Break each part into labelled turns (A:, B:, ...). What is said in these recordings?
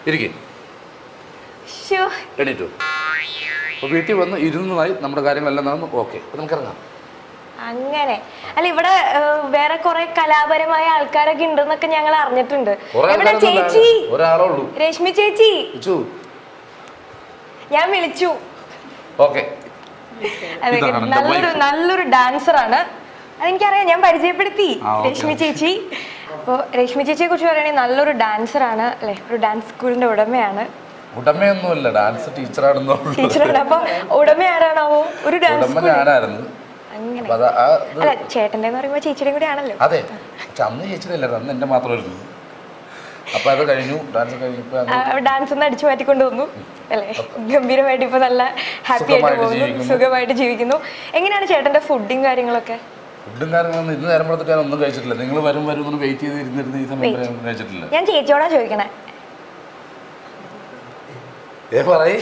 A: ഇരിക്കേ
B: ശ്ശോ,
A: എണീറ്റു അപ്പോൾ വീട്ടിൽ വന്ന് ഇരുന്നതായി നമ്മുടെ കാര്യങ്ങളെല്ലാം നടന്നു ഓക്കെ അപ്പോൾ നമുക്ക് ഇറങ്ങാം
B: അങ്ങനെ അല്ല ഇവിടെ ഏഹ്, വേറെ കുറെ കലാപരമായ ആൾക്കാരൊക്കെ ഉണ്ടെന്നൊക്കെ ഞങ്ങൾ അറിഞ്ഞിട്ടുണ്ട്
A: കുറേ
B: എവിടെ
A: ആൾക്കാരൊന്നും
B: ചേച്ചി
A: ഇല്ല. ഒരാളേ ഉള്ളൂ
B: രശ്മി ചേച്ചി
A: ഇച്ചു
B: ഞാൻ വിളിച്ചു
A: ഓക്കെ
B: അതെ
A: ഇതാണ് എൻ്റെ
B: നല്ലൊരു
A: wife.
B: നല്ലൊരു ഡാൻസർ ആണ് അതെനിക്കറിയാം ഞാൻ പരിചയപ്പെടുത്തി
A: ആ, okay,
B: രശ്മി ചേച്ചി അപ്പോൾ രശ്മി ചേച്ചിയെ കുറിച്ച് പറയുകയാണെങ്കിൽ നല്ലൊരു ഡാൻസർ ആണ് അല്ലെ ഒരു ഡാൻസ് സ്കൂളിന്റെ ഉടമയാണ്
A: ഉടമയൊന്നുമല്ല ഡാൻസ് ടീച്ചറാണെന്നുള്ളൂ
B: ടീച്ചറാണ് അപ്പൊ ഉടമ ആരാണാവോ ഒരു ഡാൻസ്
A: ഉടമ
B: സ്കൂൾ
A: ഞാനായിരുന്നു
B: അങ്ങനെ
A: അപ്പൊ അത് ആ ഇത്
B: അല്ല ചേട്ടന്റെ എന്ന് പറയുമ്പോൾ ചേച്ചിയുടെയും കൂടെ ആണല്ലോ
A: അതെ പക്ഷെ അന്ന് ചേച്ചിയുടെ അല്ലായിരുന്നു അന്ന് എൻ്റെ മാത്രമായിരുന്നു അപ്പൊ അത് കഴിഞ്ഞു ഡാൻസ് കഴിഞ്ഞപ്പോ അങ്ങ്
B: ഡാൻസ് ഒന്ന് അടിച്ചു മാറ്റിക്കൊണ്ട് വന്നു അല്ലേ ഗംഭീരമായിട്ട് ഇപ്പൊ നല്ല ഹാപ്പി ആയിട്ട്
A: സുഖമായിട്ട്
B: പോകുന്നു
A: ജീവിക്കുന്നു.
B: സുഖമായിട്ട് ജീവിക്കുന്നു എങ്ങനെയാണ് ചേട്ടന്റെ ഫുഡിങ് കാര്യങ്ങളൊക്കെ
A: ഫുഡും കാര്യങ്ങളൊന്നും ഇന്ന് നേരം കൊടുത്തിട്ട് ഞാൻ ഒന്നും കഴിച്ചിട്ടില്ല നിങ്ങൾ വരും വരും എന്ന് വെയിറ്റ് ചെയ്ത് ഇരുന്നിരുന്ന് ഈ സമയം വരെ ഒന്നും കഴിച്ചിട്ടില്ല
B: ഞാൻ ചേച്ചിയോടാ ചോദിക്കണേ
A: ഏ പറയ്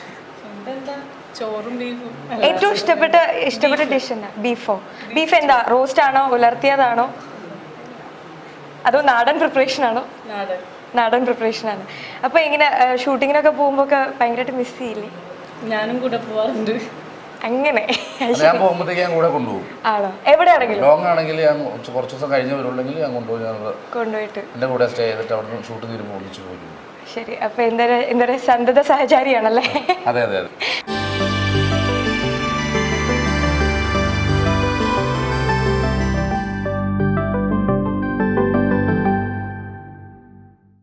C: ചോറും ബീഫും
B: ഏറ്റവും ഇഷ്ടപ്പെട്ട ഇഷ്ടപ്പെട്ട ഡിഷ് എന്താ ബീഫോ ബീഫ് എന്താ റോസ്റ്റ് ആണോ ഉലർത്തിയതാണോ അതോ നാടൻ പ്രിപ്പറേഷൻ ആണോ
C: നാടൻ
B: നാടൻ പ്രിപ്പറേഷൻ ആണ് അപ്പൊ ഇങ്ങനെ ഷൂട്ടിങ്ങിനൊക്കെ പോകുമ്പോ ഒക്കെ ഭയങ്കരമായിട്ട് മിസ് ചെയ്യില്ലേ
C: ഞാനും കൂടെ പോവാറുണ്ട്
B: അങ്ങനെ
A: അത് ഞാൻ പോകുമ്പോഴത്തേക്ക് ഞാൻ കൂടെ കൊണ്ടുപോകും
B: ആണോ എവിടെയാണെങ്കിലും
A: ലോങ് ആണെങ്കിൽ ഞാൻ കുറച്ച് കുറച്ച് ദിവസം കഴിഞ്ഞ് വരുള്ളെങ്കിൽ ഞാൻ കൊണ്ടുപോയി ഞാൻ
B: കൊണ്ടുപോയിട്ട്
A: എൻ്റെ കൂടെ സ്റ്റേ ചെയ്തിട്ട് അവിടെ നിന്ന് ഷൂട്ട് തീരുമ്പോൾ ഒന്നിച്ച് പോയി
B: ശരി അപ്പൊ എന്താ എന്താ പറയാ സന്തത സഹചാരിയാണല്ലേ
A: അതെ അതെ അതെ